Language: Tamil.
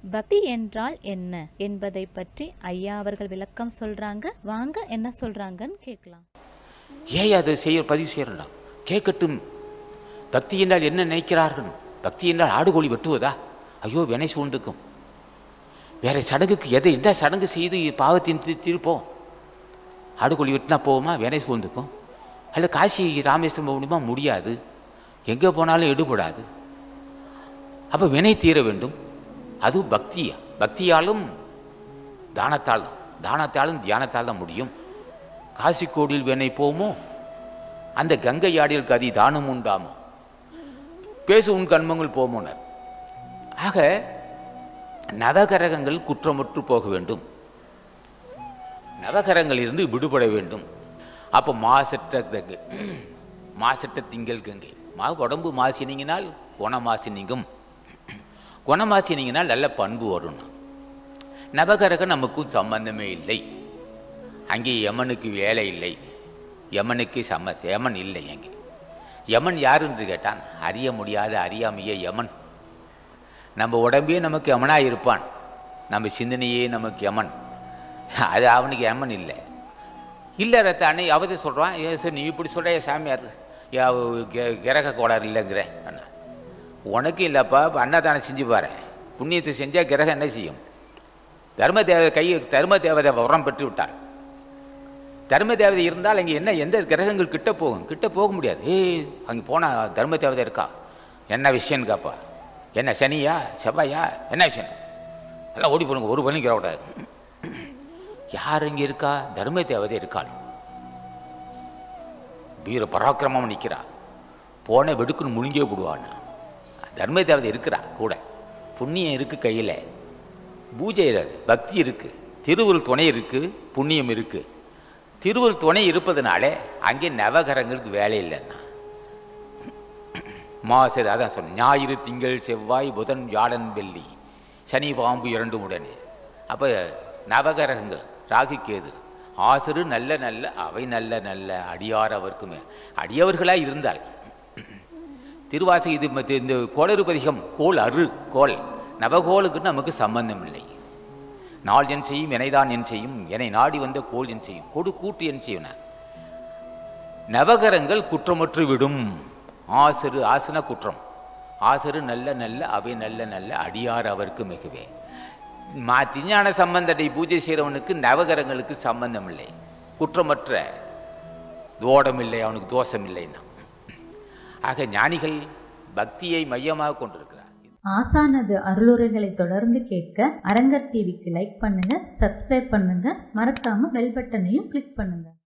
பக்தி என்றால் என்ன என்பதை பற்றி ஐயா அவர்கள் விளக்கம் சொல்றாங்க வாங்க என்ன சொல்றாங்கன்னு கேட்கலாம் ஏன் அதை செய்ய பதிவு செய்யறா கேட்கட்டும் பக்தி என்றால் என்ன நினைக்கிறார்கள் பக்தி என்றால் ஆடுகோழி வெட்டுவதா ஐயோ வினை சூழ்ந்துக்கும் வேற சடங்குக்கு எதை என்ன சடங்கு செய்து பாவத்தின் தீ- தீர்ப்போம் ஆடுகோழி வெட்டினா போவோமா வினை சூழ்ந்துக்கும் அல்ல காசி ராமேஸ்வரம் போக முடியுமா முடியாது எங்கே போனாலும் எடுபடாது அப்போ வினை தீர வேண்டும் அதுவும் பக்தியா பக்தியாலும் தானத்தால் தான் தானத்தாலும் தியானத்தால் தான் முடியும் காசி கோடியில் வேணை போமோ அந்த கங்கை யாடில் கதி தானம் உண்டாமோ பேசு உன் கண்மங்கள் போமோனர் ஆக நவகரகங்கள் குற்றமுற்று போக வேண்டும் நவகரங்களிலிருந்து விடுபட வேண்டும் அப்போ மாசற்ற கங்கை மாசற்ற திங்கள் கங்கை மா உடம்பு மாசினீங்கனால் குணமாசி நீங்கும் குணமாசி நீங்கினால் நல்ல பண்பு வரும் நவகரகம் நமக்கும் சம்பந்தமே இல்லை அங்கே யமனுக்கு வேலை இல்லை யமனுக்கு சம்ம யமன் இல்லை அங்கே யமன் யார் என்று கேட்டான் அறிய முடியாத அறியாமையே யமன் நம்ம உடம்பே நமக்கு யமனாக இருப்பான் நம்ம சிந்தனையே நமக்கு யமன் அது அவனுக்கு யமன் இல்லை இல்லை ரத்த அன்னை அவதே சொல்கிறான் ஏ சார் நீ இப்படி சொல்கிற சாமியார் ஏ, அவ கெ- கிரக கோளாறு இல்லைங்கிற அண்ணா உனக்கு இல்லைப்பா இப்போ அன்னதானம் செஞ்சு பாரு புண்ணியத்தை செஞ்சால் கிரகம் என்ன செய்யும் தர்ம தேவதை கை தர்ம தேவதை வரம் பெற்று விட்டார் தர்ம தேவதை இருந்தால் அங்கே என்ன எந்த கிரகங்கள் கிட்ட போகும் கிட்ட போக முடியாது ஏய் அங்கே போனால் தர்ம தேவதை இருக்கா என்ன விஷயம்னு கேப்பா என்ன சனியா செவ்வாயா என்ன விஷயம் எல்லாம் ஓடி போடுங்க ஒரு பணிக்கு வரக்கூடாது யார் இங்கே இருக்கா தர்ம தேவதை இருக்காள் வீர பராக்கிரமம் நிற்கிறா போன வெடுக்குன்னு முழுங்கே விடுவான்னு தர்ம தேவதை இருக்கிறா கூட புண்ணியம் இருக்கு கையில் பூஜை இருக்கு பக்தி இருக்கு திருவுருள் துணை இருக்கு புண்ணியம் இருக்கு திருவுருள் துணை இருப்பதனாலே அங்கே நவகரங்களுக்கு வேலை இல்லைன்னா மாசர் அதான் சொன்னேன் ஞாயிறு திங்கள் செவ்வாய் புதன் வியாழன் வெள்ளி சனி பாம்பு இரண்டும் உடனே அப்போ நவகரகங்கள் ராகு கேது ஆசரு நல்ல நல்ல அவை நல்ல நல்ல அடியார் அவர்க்குமே அடியவர்களாக இருந்தால் திருவாசை இது மத்த- இந்த கோளறு பதிகம் கோல் அரு கோல் நவகோளுக்கு நமக்கு சம்பந்தம் இல்லை நாள் என் செய்யும் வினைதான் என் செய்யும் என்னை நாடி வந்த கோல் என் செய்யும் கொடு கூட்டு என் செய்யும் நவகரங்கள் குற்றமற்று விடும் ஆசரு ஆசன குற்றம் ஆசரு நல்ல நல்ல அவை நல்ல நல்ல அடியார் அவருக்கு மிகவே மா திஞான சம்பந்தத்தை பூஜை செய்கிறவனுக்கு நவகரங்களுக்கு சம்பந்தம் இல்லை குற்றமற்ற தோடம் இல்லை அவனுக்கு தோஷம் இல்லைன்னா ஆக ஞானிகள் பக்தியை மையமாக கொண்டிருக்கிறார் ஆசானது அருளுரைகளை தொடர்ந்து கேட்க அரங்கர் டிவிக்கு லைக் பண்ணுங்க சப்ஸ்கிரைப் பண்ணுங்க மறக்காம பெல் பட்டனையும் கிளிக் பண்ணுங்க